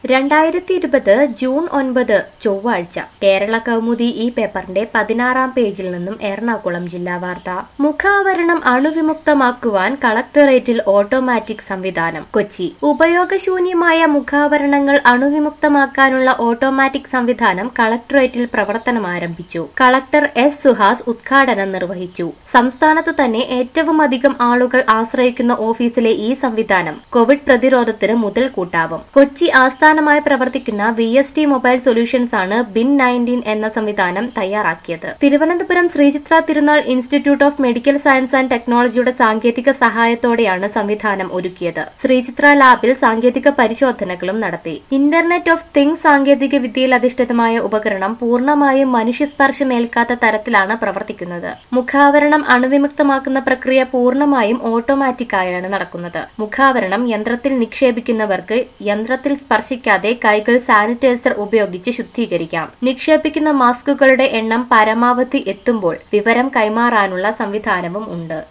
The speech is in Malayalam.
രണ്ടായിരത്തി ഇരുപത് ജൂൺ ഒൻപത് ചൊവ്വാഴ്ച കേരള കൗമുദി ഈ പേപ്പറിന്റെ പതിനാറാം പേജിൽ നിന്നും എറണാകുളം ജില്ലാ വാർത്ത മുഖാവരണം അണുവിമുക്തമാക്കുവാൻ കളക്ടറേറ്റിൽ ഓട്ടോമാറ്റിക് സംവിധാനം കൊച്ചി ഉപയോഗശൂന്യമായ മുഖാവരണങ്ങൾ അണുവിമുക്തമാക്കാനുള്ള ഓട്ടോമാറ്റിക് സംവിധാനം കളക്ടറേറ്റിൽ പ്രവർത്തനം ആരംഭിച്ചു കളക്ടർ എസ് സുഹാസ് ഉദ്ഘാടനം നിർവഹിച്ചു സംസ്ഥാനത്ത് തന്നെ ഏറ്റവും അധികം ആളുകൾ ആശ്രയിക്കുന്ന ഓഫീസിലെ ഈ സംവിധാനം കോവിഡ് പ്രതിരോധത്തിന് മുതൽക്കൂട്ടാവും കൊച്ചി ആസ്ഥാനമായി പ്രവർത്തിക്കുന്ന V S T mobile solutions ആണ് ബിൻ നയൻറ്റീൻ എന്ന സംവിധാനം തയ്യാറാക്കിയത് തിരുവനന്തപുരം ശ്രീചിത്ര തിരുനാൾ institute of medical science and ടെക്നോളജിയുടെ സാങ്കേതിക സഹായത്തോടെയാണ് സംവിധാനം ഒരുക്കിയത് ശ്രീചിത്ര ലാബിൽ സാങ്കേതിക പരിശോധനകളും നടത്തി ഇന്റർനെറ്റ് ഓഫ് തിങ്സ് സാങ്കേതിക വിദ്യയിൽ അധിഷ്ഠിതമായ ഉപകരണം പൂർണ്ണമായും മനുഷ്യസ്പർശമേൽക്കാത്ത തരത്തിലാണ് പ്രവർത്തിക്കുന്നത് മുഖാവരണം അണുവിമുക്തമാക്കുന്ന പ്രക്രിയ പൂർണ്ണമായും ഓട്ടോമാറ്റിക്കായാണ് നടക്കുന്നത് മുഖാവരണം യന്ത്രത്തിൽ നിക്ഷേപിക്കുന്നവർക്ക് യന്ത്രത്തിൽ സ്പർശിക്കാതെ കൈകൾ സാനിറ്റൈസർ ഉപയോഗിച്ച് ശുദ്ധീകരിക്കാം നിക്ഷേപിക്കുന്ന മാസ്കുകളുടെ എണ്ണം പരമാവധി എത്തുമ്പോൾ വിവരം കൈമാറാനുള്ള സംവിധാനവും ഉണ്ട്